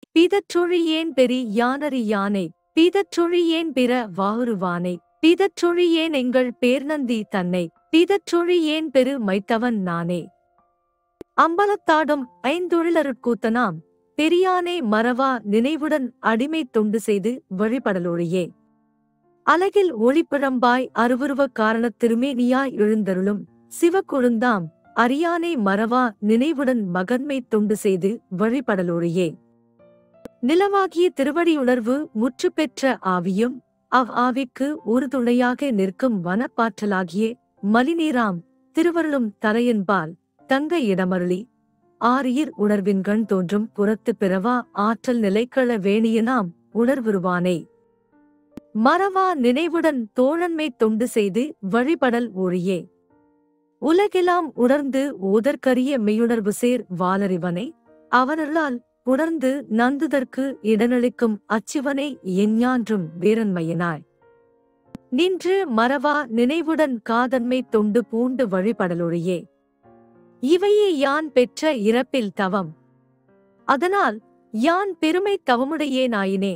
பிதற்றொழியேன் பெரி யானறி யானை பிதற்றொழியேன் பிற வாகுருவானை பிதற்றொழியேன் எங்கள் பேர்நந்தி தன்னை பிதற்றொழியேன் பெரு மைத்தவன் நானே அம்பலத்தாடும் ஐந்தொழிலருட்கூத்தனாம் பெரியானே மறவா நினைவுடன் அடிமை தொண்டு செய்து வழிபடலொழியே அலகில் ஒளிப்பிழம்பாய் அருவுருவ காரணத் திருமேனியாய் எழுந்தருளும் சிவக்கொழுந்தாம் அரியானே மறவா நினைவுடன் மகன்மை தொண்டு செய்து வழிபடலொழியே நிலவாகிய திருவடியுணர்வு முற்று பெற்ற ஆவியும் அவ் ஆவிக்கு உறுதுணையாக நிற்கும் வனப்பாற்றலாகிய மலிநீராம் திருவருளும் தரையன்பால் தங்க இடமருளி ஆரியர் உணர்வின்கண் தோன்றும் புறத்து பிறவா ஆற்றல் நிலைக்கள வேணியனாம் உணர்வுருவானே மறவா நினைவுடன் தோழன்மை தொண்டு செய்து வழிபடல் ஒழியே உலகெல்லாம் உணர்ந்து ஓதற்கரிய மெய்யுணர்வு சேர் வாலறிவனை அவனருளால் உணர்ந்து நந்துதற்கு இடனளிக்கும் அச்சிவனை எஞ்ஞான்றும் வீரன்மையனாய் நின்று மறவா நினைவுடன் காதன்மை தொண்டு பூண்டு வழிபடலொழியே இவையே யான் பெற்ற இறப்பில் தவம் அதனால் யான் பெருமை தவமுடையேனாயினே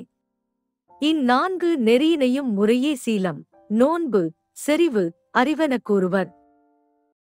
இந்நான்கு நெறியினையும் முறையே சீலம் நோன்பு செறிவு அறிவெனக் கூறுவர்